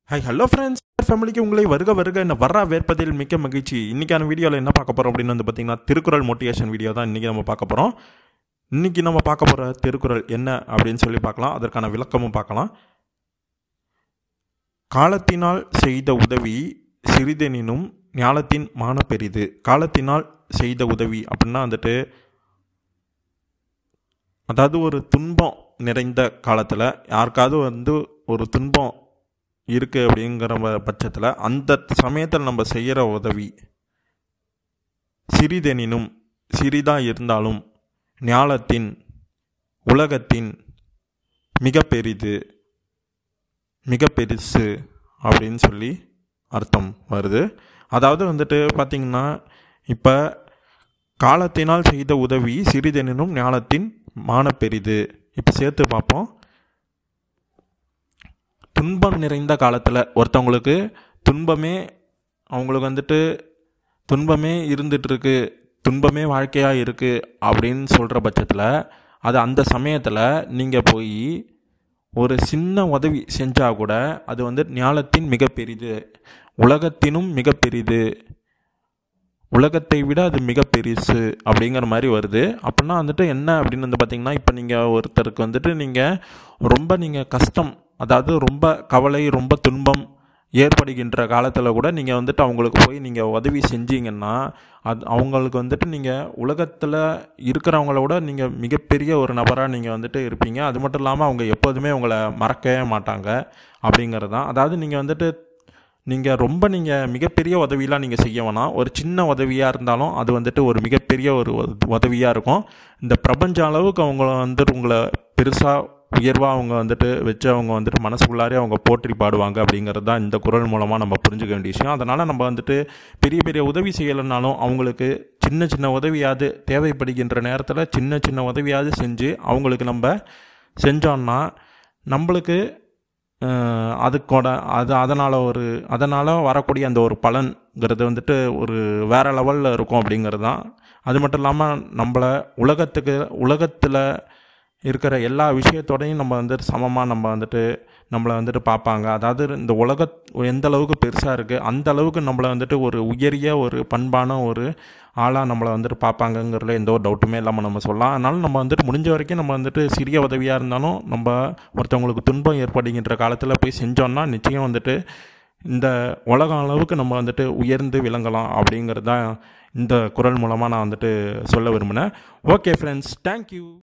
hi hello friends ஃபேமிலிக்கு உங்களை வருக வருக என்ன வர வேற்பதில் மிக்க மகிழ்ச்சி இன்றைக்கான வீடியோவில் என்ன பார்க்க போகிறோம் அப்படின்னு வந்து பார்த்தீங்கன்னா திருக்குறள் மோட்டிவேஷன் வீடியோ தான் இன்றைக்கி நம்ம பார்க்க போகிறோம் இன்றைக்கி நம்ம பார்க்க போகிற திருக்குறள் என்ன அப்படின்னு சொல்லி பார்க்கலாம் அதற்கான விளக்கமும் பார்க்கலாம் காலத்தினால் செய்த உதவி சிறிதெனினும் ஞாலத்தின் மான பெரிது காலத்தினால் செய்த உதவி அப்படின்னா வந்துட்டு அதாவது ஒரு துன்பம் நிறைந்த காலத்தில் யாருக்காவது வந்து ஒரு துன்பம் இருக்குது அப்படிங்கிற ப- பட்சத்தில் அந்த சமயத்தில் நம்ம செய்கிற உதவி சிறிதெனினும் சிறிதாக இருந்தாலும் ஞாலத்தின் உலகத்தின் மிக பெரிது மிக பெருசு அப்படின்னு சொல்லி அர்த்தம் வருது அதாவது வந்துட்டு பார்த்திங்கன்னா இப்போ காலத்தினால் செய்த உதவி சிறிதெனினும் ஞாலத்தின் மான பெரிது இப்போ சேர்த்து பார்ப்போம் துன்பம் நிறைந்த காலத்தில் ஒருத்தவங்களுக்கு துன்பமே அவங்களுக்கு வந்துட்டு துன்பமே இருந்துட்டு இருக்கு துன்பமே வாழ்க்கையாக இருக்குது அப்படின்னு சொல்கிற பட்சத்தில் அது அந்த சமயத்தில் நீங்கள் போய் ஒரு சின்ன உதவி செஞ்சால் கூட அது வந்து ஞாலத்தின் மிக பெரிது உலகத்தினும் மிக பெரிது உலகத்தை விட அது மிக பெருசு அப்படிங்கிற மாதிரி வருது அப்படின்னா வந்துட்டு என்ன அப்படின்னு வந்து பார்த்தீங்கன்னா இப்போ நீங்கள் ஒருத்தருக்கு வந்துட்டு நீங்கள் ரொம்ப நீங்கள் கஷ்டம் அதாவது ரொம்ப கவலை ரொம்ப துன்பம் ஏற்படுகின்ற காலத்தில் கூட நீங்கள் வந்துட்டு அவங்களுக்கு போய் நீங்கள் உதவி செஞ்சீங்கன்னா அது அவங்களுக்கு வந்துட்டு நீங்கள் உலகத்தில் இருக்கிறவங்கள விட நீங்கள் மிகப்பெரிய ஒரு நபராக நீங்கள் வந்துட்டு இருப்பீங்க அது மட்டும் இல்லாமல் அவங்க எப்போதுமே உங்களை மறக்கவே மாட்டாங்க அப்படிங்கிறது தான் அதாவது நீங்கள் வந்துட்டு நீங்கள் ரொம்ப நீங்கள் மிகப்பெரிய உதவியெலாம் நீங்கள் செய்ய வேணாம் ஒரு சின்ன உதவியாக இருந்தாலும் அது வந்துட்டு ஒரு மிகப்பெரிய ஒரு உதவியாக இருக்கும் இந்த பிரபஞ்ச அளவுக்கு அவங்க வந்துட்டு உங்களை பெருசாக உயர்வாக அவங்க வந்துட்டு வச்சு அவங்க வந்துட்டு மனசுக்குள்ளாரே அவங்க போற்றி பாடுவாங்க அப்படிங்கிறது தான் இந்த குரல் மூலமாக நம்ம புரிஞ்சுக்க வேண்டிய விஷயம் அதனால் நம்ம வந்துட்டு பெரிய பெரிய உதவி செய்யலைனாலும் அவங்களுக்கு சின்ன சின்ன உதவியாவது தேவைப்படுகின்ற நேரத்தில் சின்ன சின்ன உதவியாவது செஞ்சு அவங்களுக்கு நம்ம செஞ்சோன்னா நம்மளுக்கு அஹ், அதுக்கோட அது அதனால் ஒரு அதனால் வரக்கூடிய அந்த ஒரு பலன்கிறது வந்துட்டு ஒரு வேறு லெவலில் இருக்கும் அப்படிங்கிறது தான் அது மட்டும் இல்லாமல் நம்மளை உலகத்துக்கு உலகத்தில் இருக்கிற எல்லா விஷயத்தோடையும் நம்ம வந்துட்டு சமமாக நம்ம வந்துட்டு நம்மளை வந்துட்டு பார்ப்பாங்க அதாவது இந்த உலக எந்த அளவுக்கு பெருசாக இருக்குது அந்த அளவுக்கு நம்மளை வந்துட்டு ஒரு உயரிய ஒரு பண்பான ஒரு ஆளாக நம்மளை வந்துட்டு பார்ப்பாங்கங்கிறதுல எந்த ஒரு டவுட்டுமே இல்லாமல் நம்ம சொல்லலாம் அதனால நம்ம வந்துட்டு முடிஞ்ச வரைக்கும் நம்ம வந்துட்டு சிறிய உதவியாக இருந்தாலும் நம்ம ஒருத்தவங்களுக்கு துன்பம் ஏற்படுகின்ற காலத்தில் போய் செஞ்சோம்னா நிச்சயம் வந்துட்டு இந்த உலகம் அளவுக்கு நம்ம வந்துட்டு உயர்ந்து விளங்கலாம் அப்படிங்கிறது தான் இந்த குரல் மூலமாக நான் வந்துட்டு சொல்ல விரும்பினேன் ஓகே ஃப்ரெண்ட்ஸ் தேங்க்யூ